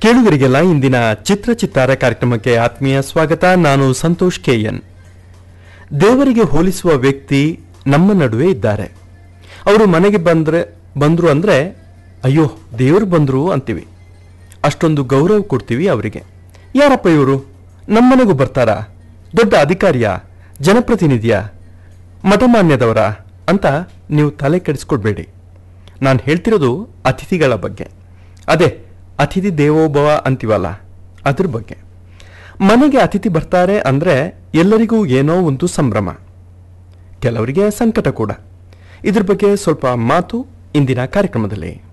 ಕೇಳುಗರಿಗೆಲ್ಲ ಇಂದಿನ ಚಿತ್ರ ಚಿತ್ತಾರ ಕಾರ್ಯಕ್ರಮಕ್ಕೆ ಆತ್ಮೀಯ ಸ್ವಾಗತ ನಾನು ಸಂತೋಷ್ ಕೆಎನ್ ದೇವರಿಗೆ ಹೋಲಿಸುವ ವ್ಯಕ್ತಿ ನಮ್ಮ ನಡುವೆ ಇದ್ದಾರೆ ಅವರು ಮನೆಗೆ ಬಂದ್ರೆ ಬಂದ್ರು ಅಂದ್ರೆ ಅಯ್ಯೋ ದೇವರು ಬಂದ್ರು ಅಂತೀವಿ ಅಷ್ಟೊಂದು ಗೌರವ ಕೊಡ್ತೀವಿ ಅವರಿಗೆ ಯಾರಪ್ಪ ಇವರು ನಮ್ಮನೆಗೂ ಬರ್ತಾರಾ ದೊಡ್ಡ ಅಧಿಕಾರಿಯ ಜನಪ್ರತಿನಿಧಿಯ ಮಠಮಾನ್ಯದವರ ಅಂತ ನೀವು ತಲೆ ಕೆಡಿಸ್ಕೊಡ್ಬೇಡಿ ನಾನು ಹೇಳ್ತಿರೋದು ಅತಿಥಿಗಳ ಬಗ್ಗೆ ಅದೇ ಅತಿಥಿ ದೇವೋಭವ ಅಂತೀವಲ್ಲ ಅದ್ರ ಬಗ್ಗೆ ಮನೆಗೆ ಅತಿಥಿ ಬರ್ತಾರೆ ಅಂದ್ರೆ ಎಲ್ಲರಿಗೂ ಏನೋ ಒಂದು ಸಂಭ್ರಮ ಕೆಲವರಿಗೆ ಸಂಕಟ ಕೂಡ ಇದ್ರ ಬಗ್ಗೆ ಸ್ವಲ್ಪ ಮಾತು ಇಂದಿನ ಕಾರ್ಯಕ್ರಮದಲ್ಲಿ